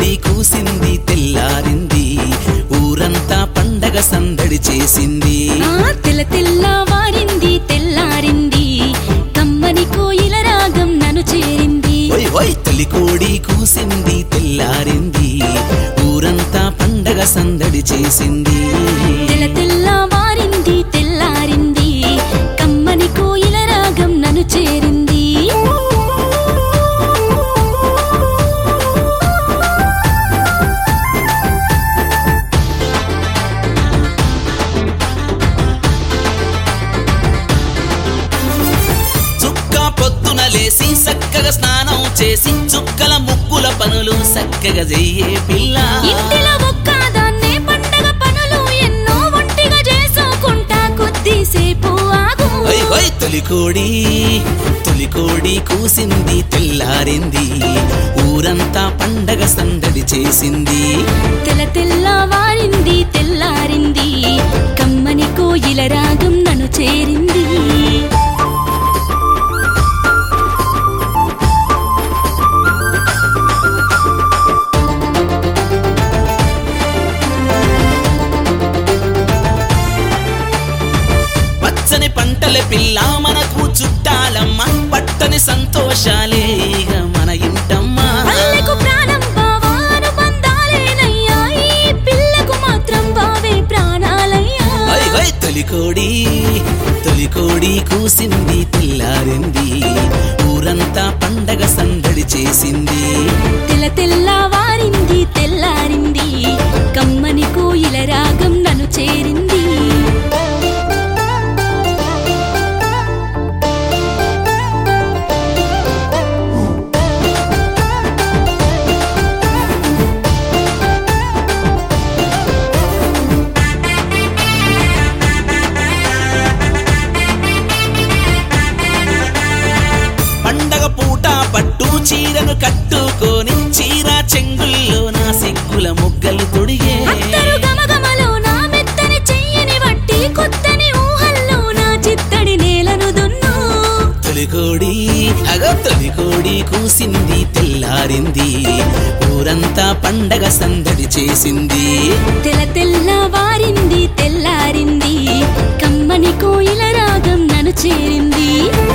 కోడి కూసింది తెల్లారింది ఊరంతా పండగ సందడి చేసింది ఆ తెల్ల తెల్లవారింది తెల్లారింది కమ్మని కోయిల రాగం నన్ను చేరింది ఓయ్ ఓయ్ తొలి కోడి కూసింది తెల్లారింది ఊరంతా పండగ సందడి చేసింది తెల్ల తెల్లవారింది తెల్లారింది కమ్మని కోయిల రాగం నన్ను చేరింది చుక్క పొద్దున లేసి చక్కగా స్నానం చేసి చుక్కల ముక్కుల పనులు చక్కగా చెయ్యే పిల్ల ఇంటిలో ఒక్కదాన్నే పండగ పనులు ఎన్నో ఒంటిగా చేసుకుంటా కొద్దిసేపు ఆగు ఓయ్ ఓయ్ తొలి కోడి తొలి కోడి కూసింది తెల్లారింది ఊరంతా పండగ సందడి చేసింది తెల్ల తెల్లవారింది తెల్లారింది కమ్మని కోయిల రాగం నన్ను చేరింది పచ్చని పంటల పిల్ల మనకు చుట్టాలమ్మ పట్టని సంతోషాలే ఇక మన ఇంటమ్మా పల్లెకు ప్రాణం బావా అనుబంధాలేనయ్యా ఈ పిల్లకు మాత్రం బావే ప్రాణాలయ్యా ఓయ్ ఓయ్ తొలి కోడి తొలి కోడి కూసింది తెల్లారింది ఊరంతా పండగ సందడి చేసింది తెల్ల తెల్లవారింది తెల్లారింది కమ్మని కోయిల రాగం నన్ను చేరింది పండగ పూట పట్టు చీరను కట్టుకొని చీర చెంగుల్లో నా సిగ్గుల ముగ్గలు తొడిగే అత్తరు గమగమలో నా మెత్తని చెయ్యని వట్టి కొత్తని ఊహల్లో నా చిత్తడి నేలను దున్ను తొలికోడి అగో తొలికోడి కూసింది తెల్లారింది ఊరంతా పండగ సందడి చేసింది తెల్ల తెల్లవారింది తెల్లారింది కమ్మని కోయిల రాగం నన్ను చేరింది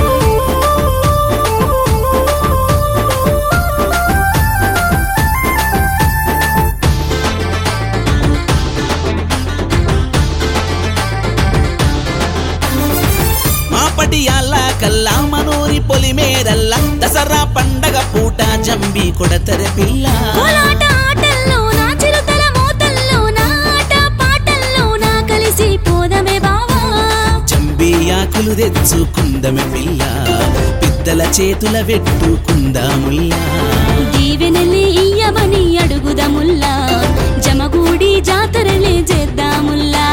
మాపటి అల్లా కల్లా మనూరి పొలిమేరల్లా దసరా పండగ పూట జంబి కొడతర పిల్ల కోలాట ఆటల్లో నా చిరుతల మోతల్లో నా ఆట పాటల్లో నా కలిసి పోదమే బావా జంబి ఆకులు తెచ్చుకుందమె పిల్ల పెద్దల చేతుల పెట్టుకుందాముల్లా దీవెనలే ఇయ్యమని అడుగుదముల్లా జమగూడి జాతరలే చేద్దాముల్లా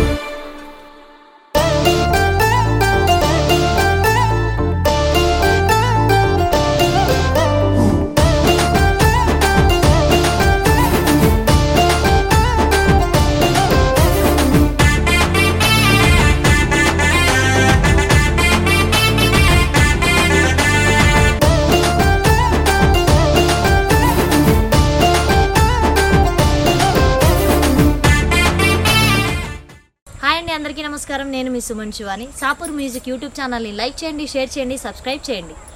హాయ్ అండి అందరికీ నమస్కారం నేను మీ సుమన్ శివాని సాపూర్ మ్యూజిక్ యూట్యూబ్ ఛానల్ని లైక్ చేయండి షేర్ చేయండి సబ్స్క్రైబ్ చేయండి